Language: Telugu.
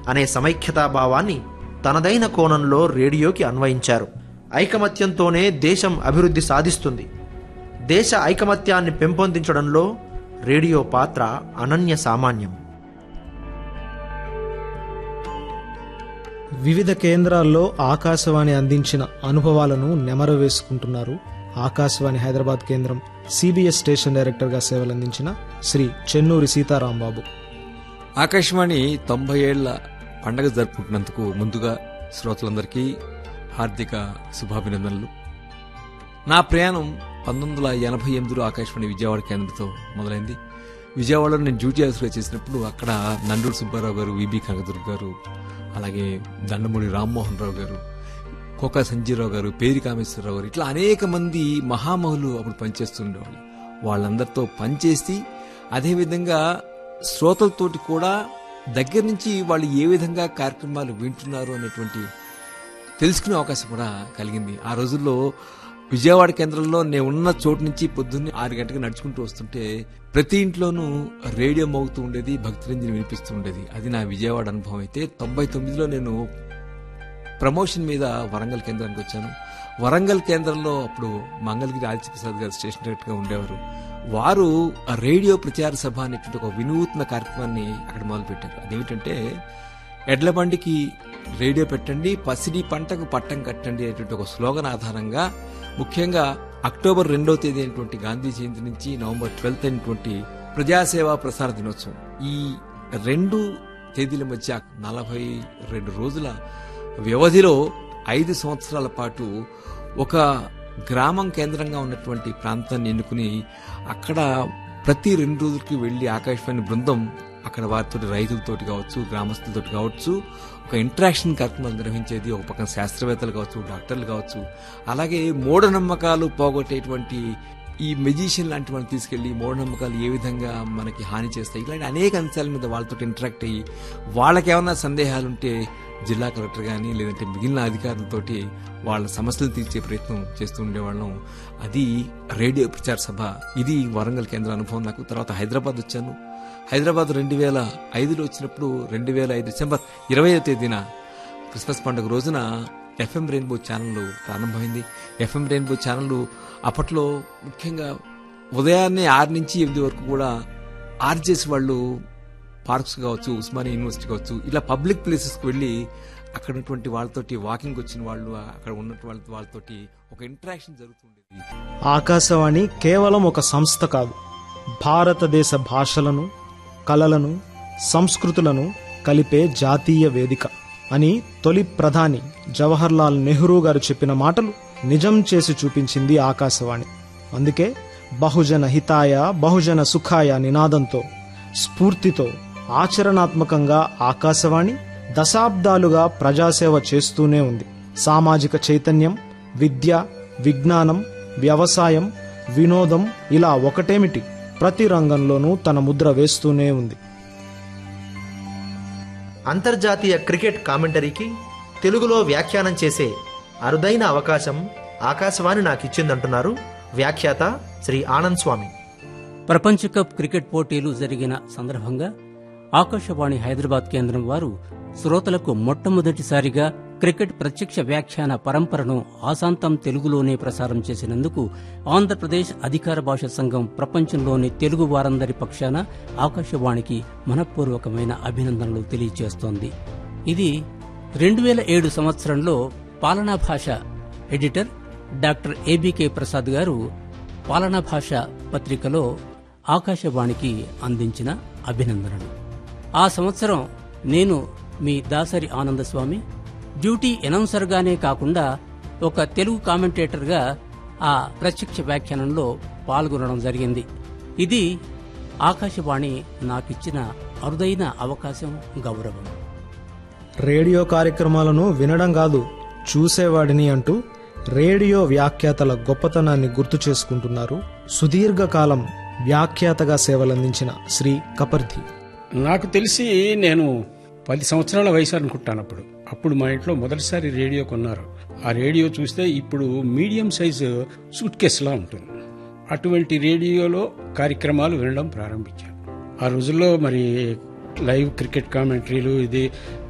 అనే సమైక్యతా భావాన్ని తనదైన కోణంలో రేడియోకి అన్వయించారు ఐకమత్యంతోనే దేశం అభివృద్ధి సాధిస్తుంది దేశ ఐకమత్యాన్ని పెంపొందించడంలో రేడియో పాత్ర అనన్య సామాన్యం వివిధ కేంద్రాల్లో ఆకాశవాణి అందించిన అనుభవాలను నెమరు వేసుకుంటున్నారు ఆకాశవాణి హైదరాబాద్ కేంద్రం సిబిఎస్ స్టేషన్ డైరెక్టర్గా సేవలందించిన శ్రీ చెన్నూరి సీతారాంబాబు ఆకాశవాణి తొంభై ఏళ్ల పండగ జరుపుకుంటున్నందుకు ముందుగా శ్రోతలందరికీ హార్దిక శుభాభినందనలు నా ప్రయాణం పంతొమ్మిది వందల ఎనభై ఎనిమిదిలో ఆకాశవాణి విజయవాడ కేంద్రంతో మొదలైంది విజయవాడలో నేను డ్యూటీ ఆఫీసర్గా చేసినప్పుడు అక్కడ నండూరు సుబ్బారావు గారు విబి కనకదుర్గ గారు అలాగే దండమూడి రామ్మోహన్ రావు గారు కోకా సంజీరావు గారు పేరి కామేశ్వరరావు గారు ఇట్లా అనేక మంది మహామహులు అప్పుడు పనిచేస్తుండేవాళ్ళు వాళ్ళందరితో పనిచేసి అదేవిధంగా శ్రోతలతోటి కూడా దగ్గర నుంచి వాళ్ళు ఏ విధంగా కార్యక్రమాలు వింటున్నారు అనేటువంటి తెలుసుకునే అవకాశం కూడా కలిగింది ఆ రోజుల్లో విజయవాడ కేంద్రంలో నేను ఉన్న చోటు నుంచి పొద్దున్నే ఆరు గంటలకు నడుచుకుంటూ వస్తుంటే ప్రతి ఇంట్లోనూ రేడియో మోగుతూ ఉండేది భక్తిరంజని వినిపిస్తూ ఉండేది అది నా విజయవాడ అనుభవం అయితే తొంభై తొమ్మిదిలో నేను ప్రమోషన్ మీద వరంగల్ కేంద్రానికి వచ్చాను వరంగల్ కేంద్రంలో అప్పుడు మంగళగిరి ఆదిత్యప్రసాద్ గారు స్టేషన్ డైరెక్టర్గా ఉండేవారు వారు ఆ రేడియో ప్రచార సభ అనేటువంటి ఒక వినూత్న కార్యక్రమాన్ని అక్కడ మొదలుపెట్టారు అదేమిటంటే ఎడ్ల బండికి రేడియో పెట్టండి పసిడి పంటకు పట్టం కట్టండి అనేటువంటి ఒక స్లోగన్ ఆధారంగా ముఖ్యంగా అక్టోబర్ రెండవ తేదీ అయినటువంటి గాంధీ జయంతి నుంచి నవంబర్ ట్వెల్త్ అయినటువంటి ప్రజాసేవా ప్రసార దినోత్సవం ఈ రెండు తేదీల మధ్య నలభై రెండు రోజుల వ్యవధిలో ఐదు సంవత్సరాల పాటు ఒక గ్రామం కేంద్రంగా ఉన్నటువంటి ప్రాంతాన్ని ఎన్నుకుని అక్కడ ప్రతి రెండు రోజులకి వెళ్లి ఆకాశవాణి బృందం అక్కడ వారితో రైతులతోటి కావచ్చు గ్రామస్తులతోటి కావచ్చు ఒక ఇంటరాక్షన్ కార్యక్రమాలు నిర్వహించేది ఒక పక్కన శాస్త్రవేత్తలు కావచ్చు డాక్టర్లు కావచ్చు అలాగే మూఢనమ్మకాలు పోగొట్టేటువంటి ఈ మెజిషియన్ లాంటి వాళ్ళని తీసుకెళ్లి మూఢనమ్మకాలు ఏ విధంగా మనకి హాని చేస్తాయి ఇలాంటి అనేక అంశాల మీద వాళ్ళతో ఇంటరాక్ట్ అయ్యి వాళ్ళకి ఏమైనా సందేహాలుంటే జిల్లా కలెక్టర్ కానీ లేదంటే మిగిలిన అధికారులతోటి వాళ్ళ సమస్యలు తీర్చే ప్రయత్నం చేస్తూ ఉండేవాళ్ళం అది రేడియో ప్రచార సభ ఇది వరంగల్ కేంద్ర అనుభవం నాకు తర్వాత హైదరాబాద్ వచ్చాను హైదరాబాద్ రెండు వేల ఐదులో వచ్చినప్పుడు రెండు వేల ఐదు డిసెంబర్ ఇరవై తేదీన క్రిస్మస్ పండుగ రోజున ఎఫ్ఎం రెయిన్బో ఛానల్ ప్రారంభమైంది ఎఫ్ఎం రెయిన్బో ఛానల్ అప్పట్లో ముఖ్యంగా ఉదయాన్నే ఆరు నుంచి ఎనిమిది వరకు కూడా ఆర్జేసి వాళ్ళు పార్క్స్ కావచ్చు ఉస్మానియా యూనివర్సిటీ కావచ్చు ఇలా పబ్లిక్ ప్లేసెస్కి వెళ్ళి అక్కడ ఉన్నటువంటి వాళ్ళతోటి వాకింగ్ వచ్చిన వాళ్ళు అక్కడ ఉన్నటువంటి వాళ్ళ వాళ్ళతోటి ఒక ఇంటరాక్షన్ జరుగుతుండేది ఆకాశవాణి కేవలం ఒక సంస్థ కాదు భారతదేశ భాషలను కళలను సంస్కృతులను కలిపే జాతీయ వేదిక అని తొలి ప్రధాని జవహర్లాల్ నెహ్రూ గారు చెప్పిన మాటలు నిజం చేసి చూపించింది ఆకాశవాణి అందుకే బహుజన హితాయ బహుజన సుఖాయ నినాదంతో స్ఫూర్తితో ఆచరణాత్మకంగా ఆకాశవాణి దశాబ్దాలుగా ప్రజాసేవ చేస్తూనే ఉంది సామాజిక చైతన్యం విద్య విజ్ఞానం వ్యవసాయం వినోదం ఇలా ఒకటేమిటి ప్రతి రంగంలోనూ తన ముద్ర వేస్తూనే ఉంది అంతర్జాతీయ క్రికెట్ కామెంటరీకి తెలుగులో వ్యాఖ్యానం చేసే అరుదైన అవకాశం ఆకాశవాణి నాకిచ్చిందంటున్నారు వ్యాఖ్యాత శ్రీ ఆనంద్ స్వామి ప్రపంచ కప్ క్రికెట్ పోటీలు జరిగిన సందర్భంగా ఆకాశవాణి హైదరాబాద్ కేంద్రం వారు శ్రోతలకు మొట్టమొదటిసారిగా క్రికెట్ ప్రత్యక్ష వ్యాఖ్యాన పరంపరను ఆశాంతం తెలుగులోనే ప్రసారం చేసినందుకు ఆంధ్రప్రదేశ్ అధికార భాష సంఘం ప్రపంచంలోని తెలుగు వారందరి పక్షాన ఆకాశవాణికి మనఃపూర్వకమైన అభినందనలు తెలియజేస్తోంది ఇది రెండు వేల ఏడు సంవత్సరంలో పాలనా భాష ఎడిటర్ డాక్టర్ ఏబికే ప్రసాద్ గారు పాలనా భాష పత్రికలో ఆకాశవాణికి అందించిన అభినందనలు ఆ సంవత్సరం నేను మీ దాసరి ఆనందస్వామి డ్యూటీ అనౌన్సర్గానే కాకుండా ఒక తెలుగు కామెంటేటర్గా ఆ ప్రత్యక్ష వ్యాఖ్యానంలో పాల్గొనడం జరిగింది ఇది ఆకాశవాణి నాకిచ్చిన అరుదైన అవకాశం గౌరవం రేడియో కార్యక్రమాలను వినడం కాదు చూసేవాడిని అంటూ రేడియో వ్యాఖ్యాతల గొప్పతనాన్ని గుర్తు చేసుకుంటున్నారు సుదీర్ఘకాలం వ్యాఖ్యాతగా సేవలందించిన శ్రీ కపర్ధి నాకు తెలిసి నేను పది సంవత్సరాల వయసు అనుకుంటాను అప్పుడు అప్పుడు మా ఇంట్లో మొదటిసారి రేడియో కొన్నారు ఆ రేడియో చూస్తే ఇప్పుడు మీడియం సైజు సూట్ కేసులా ఉంటుంది అటువంటి రేడియోలో కార్యక్రమాలు వినడం ప్రారంభించాను ఆ రోజుల్లో మరి లైవ్ క్రికెట్ కామెంటరీలు ఇది